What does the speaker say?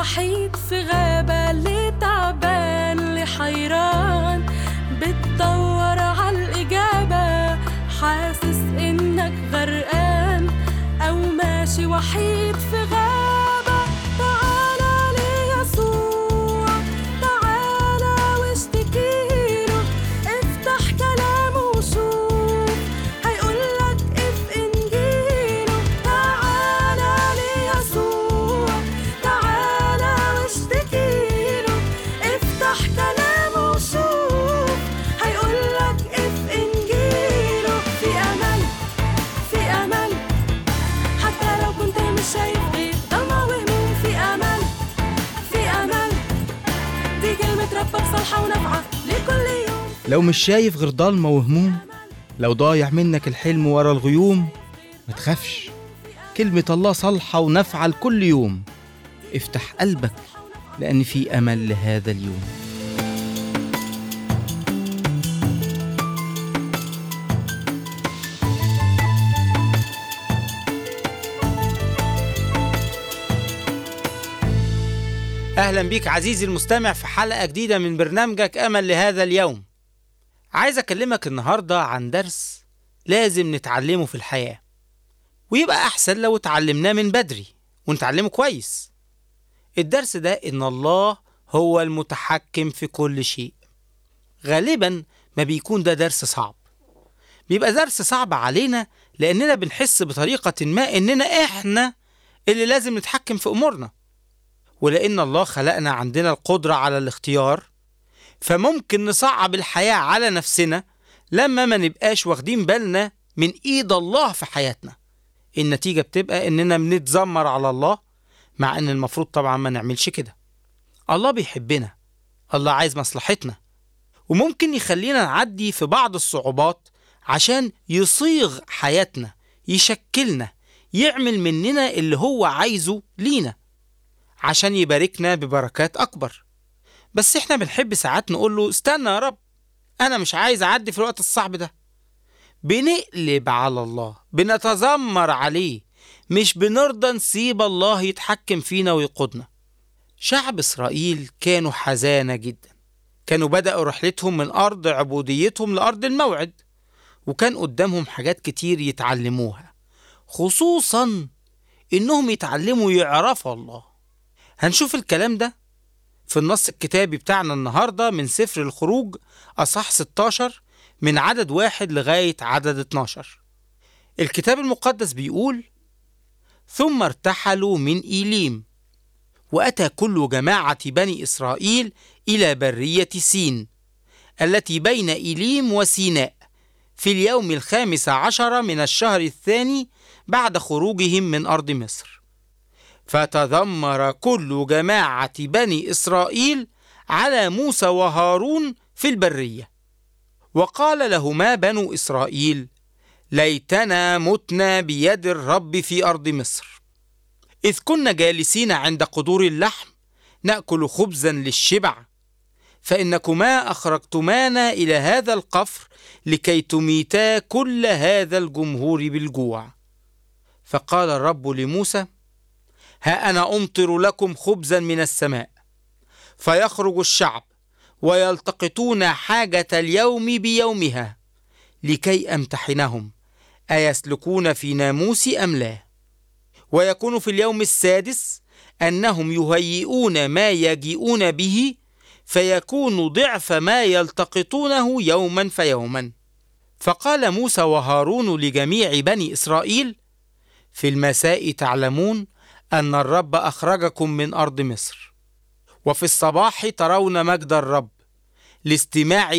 وحيد في غابة اللي تعبان اللي حيران بتدور عالإجابة حاسس إنك غرقان أو ماشي وحيد في غابة تعالى ليسوع تعالى واشتكيله افتح كلامه وشوف هيقولك اف انجيله تعالى ليسوع تعالى واشتكيله افتح كلامه وشوف هيقولك اف انجيله في امل في امل حتى لو كنت مش شايف غير ضلمة وهموم في امل في امل دي كلمة ربك صالحة ونافعة لكل يوم لو مش شايف غير ضلمة وهموم لو ضايع منك الحلم ورا الغيوم ما تخافش كلمة الله صالحة ونافعة لكل يوم افتح قلبك لأن في أمل لهذا اليوم أهلا بيك عزيزي المستمع في حلقة جديدة من برنامجك أمل لهذا اليوم عايز أكلمك النهاردة عن درس لازم نتعلمه في الحياة ويبقى أحسن لو اتعلمناه من بدري ونتعلمه كويس الدرس ده إن الله هو المتحكم في كل شيء غالبا ما بيكون ده درس صعب بيبقى درس صعب علينا لأننا بنحس بطريقة ما إننا إحنا اللي لازم نتحكم في أمورنا ولأن الله خلقنا عندنا القدرة على الاختيار فممكن نصعب الحياة على نفسنا لما ما نبقاش واخدين بالنا من إيد الله في حياتنا النتيجة بتبقى إننا بنتذمر على الله مع إن المفروض طبعا ما نعملش كده الله بيحبنا الله عايز مصلحتنا وممكن يخلينا نعدي في بعض الصعوبات عشان يصيغ حياتنا يشكلنا يعمل مننا اللي هو عايزه لينا عشان يباركنا ببركات أكبر بس إحنا بنحب ساعات نقول له استنى يا رب أنا مش عايز أعدي في الوقت الصعب ده بنقلب على الله بنتذمر عليه مش بنرضى نسيب الله يتحكم فينا ويقودنا شعب إسرائيل كانوا حزانة جدا كانوا بدأوا رحلتهم من أرض عبوديتهم لأرض الموعد وكان قدامهم حاجات كتير يتعلموها خصوصا إنهم يتعلموا يعرفوا الله هنشوف الكلام ده في النص الكتابي بتاعنا النهاردة من سفر الخروج أصح 16 من عدد واحد لغاية عدد 12 الكتاب المقدس بيقول ثم ارتحلوا من إيليم وأتى كل جماعة بني إسرائيل إلى برية سين التي بين إيليم وسيناء في اليوم الخامس عشر من الشهر الثاني بعد خروجهم من أرض مصر فتذمر كل جماعة بني إسرائيل على موسى وهارون في البرية وقال لهما بنو إسرائيل ليتنا متنا بيد الرب في أرض مصر إذ كنا جالسين عند قدور اللحم نأكل خبزا للشبع فإنكما أخرجتمانا إلى هذا القفر لكي تميتا كل هذا الجمهور بالجوع فقال الرب لموسى ها أنا أمطر لكم خبزا من السماء فيخرج الشعب ويلتقطون حاجة اليوم بيومها لكي أمتحنهم أيسلكون في ناموسي أم لا ويكون في اليوم السادس أنهم يهيئون ما يجيئون به فيكون ضعف ما يلتقطونه يوما فيوما فقال موسى وهارون لجميع بني إسرائيل في المساء تعلمون أن الرب أخرجكم من أرض مصر وفي الصباح ترون مجد الرب لاستماع